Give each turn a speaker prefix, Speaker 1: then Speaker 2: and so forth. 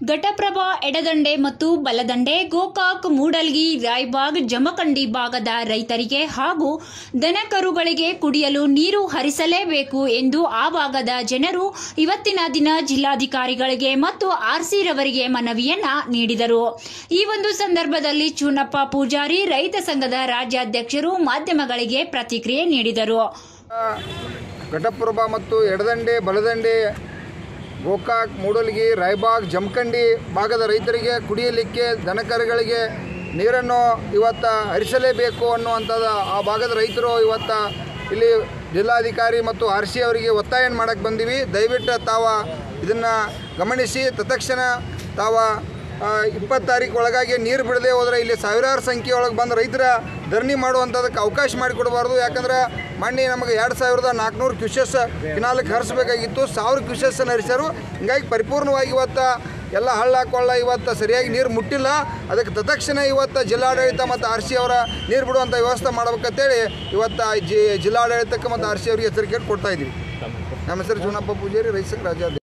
Speaker 1: ಘಟಪ್ರಭಾ ಎಡದಂಡೆ ಮತ್ತು ಬಲದಂಡೆ ಗೋಕಾಕ್ ಮೂಡಲ್ಗಿ ರಾಯ್ಬಾಗ್ ಜಮಖಂಡಿ ಭಾಗದ ರೈತರಿಗೆ ಹಾಗೂ ದನಕರುಗಳಿಗೆ ಕುಡಿಯಲು ನೀರು ಹರಿಸಲೇಬೇಕು ಎಂದು ಆ ಭಾಗದ ಜನರು ಇವತ್ತಿನ ದಿನ ಜಿಲ್ಲಾಧಿಕಾರಿಗಳಿಗೆ ಮತ್ತು ಆರ್ಸಿ ರವರಿಗೆ ಮನವಿಯನ್ನ ನೀಡಿದರು ಈ ಒಂದು ಸಂದರ್ಭದಲ್ಲಿ ಚೂನಪ್ಪ ಪೂಜಾರಿ ರೈತ ಸಂಘದ ರಾಜ್ಯಾಧ್ಯಕ್ಷರು ಮಾಧ್ಯಮಗಳಿಗೆ ಪ್ರತಿಕ್ರಿಯೆ ನೀಡಿದರು
Speaker 2: ಘಟಪ್ರಭಾ ಮತ್ತು ಎಡದಂಡೆ ಬಲದಂಡೆ ಗೋಕಾಕ್ ಮೂಡಲ್ಗಿ ರಾಯ್ಬಾಗ್ ಜಮಖಂಡಿ ಭಾಗದ ರೈತರಿಗೆ ಕುಡಿಯಲಿಕ್ಕೆ ದನಕರುಗಳಿಗೆ ನೀರನ್ನು ಇವತ್ತು ಹರಿಸಲೇಬೇಕು ಅನ್ನುವಂಥದ್ದು ಆ ಭಾಗದ ರೈತರು ಇವತ್ತು ಇಲ್ಲಿ ಜಿಲ್ಲಾಧಿಕಾರಿ ಮತ್ತು ಆರ್ ಸಿ ಅವರಿಗೆ ಒತ್ತಾಯ ಮಾಡಕ್ಕೆ ಬಂದೀವಿ ದಯವಿಟ್ಟು ತಾವ ಇದನ್ನು ಗಮನಿಸಿ ತತ್ಕ್ಷಣ ತಾವ ಇಪ್ಪತ್ತು ತಾರೀಕು ಒಳಗಾಗಿ ನೀರು ಬಿಡದೆ ಹೋದರೆ ಇಲ್ಲಿ ಸಾವಿರಾರು ಸಂಖ್ಯೆ ಒಳಗೆ ಬಂದು ರೈತರ ಧರಣಿ ಮಾಡುವಂಥದ್ದಕ್ಕೆ ಅವಕಾಶ ಮಾಡಿಕೊಡಬಾರ್ದು ಯಾಕಂದ್ರೆ ಮೊನ್ನೆ ನಮಗೆ ಎರಡು ಸಾವಿರದ ನಾಲ್ಕುನೂರು ಕ್ಯೂಸೆಸ್ ಕಿನಾಲಕ್ಕೆ ಹರಿಸಬೇಕಾಗಿತ್ತು ಸಾವಿರ ಕ್ಯೂಸೆಸ್ಸನ್ನು ಹರಿಸ್ಯಾರು ಹಿಂಗಾಗಿ ಪರಿಪೂರ್ಣವಾಗಿ ಇವತ್ತು ಎಲ್ಲ ಹಳ್ಳ ಕೊಳ್ಳ ಇವತ್ತು ಸರಿಯಾಗಿ ನೀರು ಮುಟ್ಟಿಲ್ಲ ಅದಕ್ಕೆ ತತ್ಕ್ಷಣ ಇವತ್ತು ಜಿಲ್ಲಾಡಳಿತ ಮತ್ತು ಆರ್ ಸಿ ಅವರ ನೀರು ಬಿಡುವಂಥ ವ್ಯವಸ್ಥೆ ಮಾಡ್ಬೇಕಂತೇಳಿ ಇವತ್ತು ಜಿ ಜಿಲ್ಲಾಡಳಿತಕ್ಕೆ ಮತ್ತು ಆರ್ ಸಿ ಅವರಿಗೆ ಎಚ್ಚರಿಕೆ ಕೊಡ್ತಾ ಇದ್ದೀವಿ ನಮ್ಮ ಹೆಸರು ಚುನಪ್ಪ ಪೂಜಾರಿ ರೈತ ಸಂಘ ರಾಜ್ಯಾಧ್ಯಕ್ಷ